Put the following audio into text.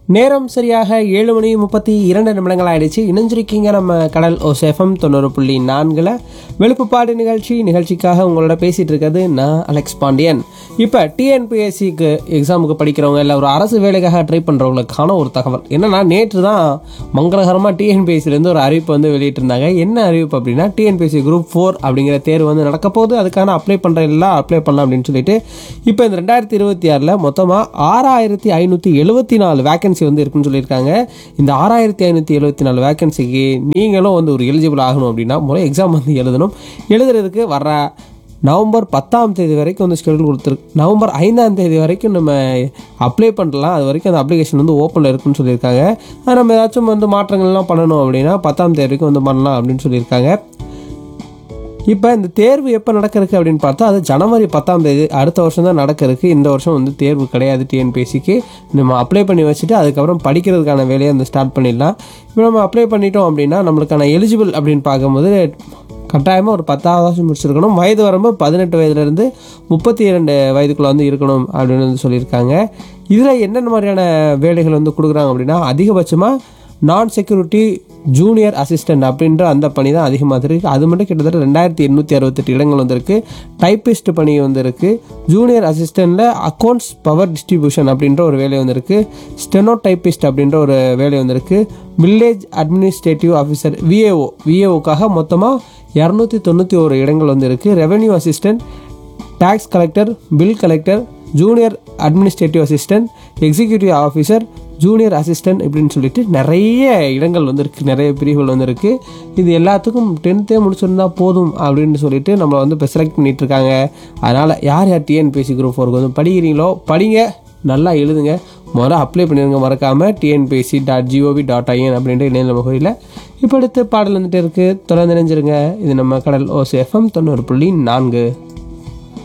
நேரம் சரியாக ஏழு மணி முப்பத்தி இரண்டு நிமிடங்கள் ஆயிடுச்சு இணைஞ்சிருக்கீங்க நம்ம கடல் ஓ எஃப்எம் தொண்ணூறு புள்ளி நான்கில் வெளுப்புப்பாடு நிகழ்ச்சி நிகழ்ச்சிக்காக உங்களோட பேசிகிட்டு இருக்கிறது நான் அலெக்ஸ் பாண்டியன் இப்போ டிஎன்பிஎஸ்சிக்கு எக்ஸாமுக்கு படிக்கிறவங்க இல்லை ஒரு அரசு வேலைக்காக ட்ரை பண்ணுறவங்களுக்கான ஒரு தகவல் என்னன்னா நேற்று தான் மங்களகரமாக டிஎன்பிஎஸ்சிலேருந்து ஒரு அறிவிப்பு வந்து வெளியிட்டிருந்தாங்க என்ன அறிவிப்பு அப்படின்னா டிஎன்பிஎஸ்சி குரூப் ஃபோர் அப்படிங்கிற தேர்வு வந்து நடக்க போகுது அதுக்கான அப்ளை பண்ணுற எல்லாம் அப்ளை பண்ணலாம் அப்படின்னு சொல்லிட்டு இப்போ இந்த ரெண்டாயிரத்தி இருபத்தி ஆறில் மொத்தமாக ஆறாயிரத்தி ஐநூற்றி எழுபத்தி நாலு வேகன்சி வந்து இருக்குன்னு சொல்லியிருக்காங்க இந்த ஆறாயிரத்தி ஐநூற்றி எழுபத்தி நாலு வேகன்சிக்கு நீங்களும் வந்து ஒரு எலிஜிபிள் ஆகணும் அப்படின்னா முதல்ல எக்ஸாம் வந்து எழுதணும் எழுதுறதுக்கு வர்ற நவம்பர் பத்தாம் தேதி வரைக்கும் வந்து ஸ்கெடியூல் கொடுத்துருக்கு நவம்பர் ஐந்தாம் தேதி வரைக்கும் நம்ம அப்ளை பண்ணலாம் அது வரைக்கும் அந்த அப்ளிகேஷன் வந்து ஓப்பனில் இருக்குன்னு சொல்லியிருக்காங்க அது நம்ம ஏதாச்சும் வந்து மாற்றங்கள்லாம் பண்ணணும் அப்படின்னா பத்தாம் தேதி வரைக்கும் வந்து பண்ணலாம் அப்படின்னு சொல்லியிருக்காங்க இப்போ இந்த தேர்வு எப்போ நடக்கிறதுக்கு அப்படின்னு பார்த்தா அது ஜனவரி பத்தாம் தேதி அடுத்த வருஷம் தான் நடக்கிறதுக்கு இந்த வருஷம் வந்து தேர்வு கிடையாது டிஎன்பிஎஸ்சிக்கு நம்ம அப்ளை பண்ணி வச்சுட்டு அதுக்கப்புறம் படிக்கிறதுக்கான வேலையை வந்து ஸ்டார்ட் பண்ணிடலாம் இப்போ நம்ம அப்ளை பண்ணிட்டோம் அப்படின்னா நம்மளுக்கான எலிஜிபிள் அப்படின்னு பார்க்கும்போது கட்டாயமாக ஒரு பத்தாவது முடிச்சிருக்கணும் வயது வரம்பு பதினெட்டு வயதுலேருந்து முப்பத்தி இரண்டு வயதுக்குள்ளே வந்து இருக்கணும் அப்படின்னு வந்து சொல்லியிருக்காங்க இதில் என்னென்ன மாதிரியான வேலைகள் வந்து கொடுக்குறாங்க அப்படின்னா அதிகபட்சமாக நான் செக்யூரிட்டி ஜூனியர் அசிஸ்டன்ட் அப்படின்ற அந்த பணி தான் அதிகமாக இருக்குது அது மட்டும் கிட்டத்தட்ட ரெண்டாயிரத்தி எண்ணூற்றி அறுபத்தெட்டு இடங்கள் வந்திருக்கு டைப்பிஸ்ட் பணி வந்திருக்கு ஜூனியர் அசிஸ்டண்ட்டில் அக்கௌண்ட்ஸ் பவர் டிஸ்ட்ரிபியூஷன் அப்படின்ற ஒரு வேலை வந்திருக்கு ஸ்டெனோ டைப்பிஸ்ட் அப்படின்ற ஒரு வேலை வந்திருக்கு வில்லேஜ் அட்மினிஸ்ட்ரேட்டிவ் ஆஃபீஸர் விஏஓ விஏஓக்காக மொத்தமாக இரநூத்தி தொண்ணூற்றி ஒரு இடங்கள் வந்து இருக்குது revenue assistant tax collector bill collector junior administrative assistant executive officer junior assistant இப்படின்னு சொல்லிட்டு நிறைய இடங்கள் வந்திருக்கு நிறைய பிரிவுகள் வந்திருக்கு இது எல்லாத்துக்கும் டென்த்தே முடிச்சிருந்தா போதும் அப்படின்னு சொல்லிட்டு நம்மளை வந்து இப்போ செலக்ட் பண்ணிட்டு இருக்காங்க அதனால் யார் யார் டிஎன்பிஎஸ்சி குரூப் ஃபோருக்கு வந்து படிக்கிறீங்களோ படிங்க நல்லா எழுதுங்க முதல்ல அப்ளை பண்ணிடுங்க மறக்காமல் TNPSC dot GOV dot IN அப்படின்ற இணையதள முகவரியில் இப்போ அடுத்து பாடல் வந்துட்டு இருக்குது தொடர்ந்து நினைஞ்சிருங்க இது நம்ம கடல் ஓசி எஃப்எம் தொண்ணூறு புள்ளி நான்கு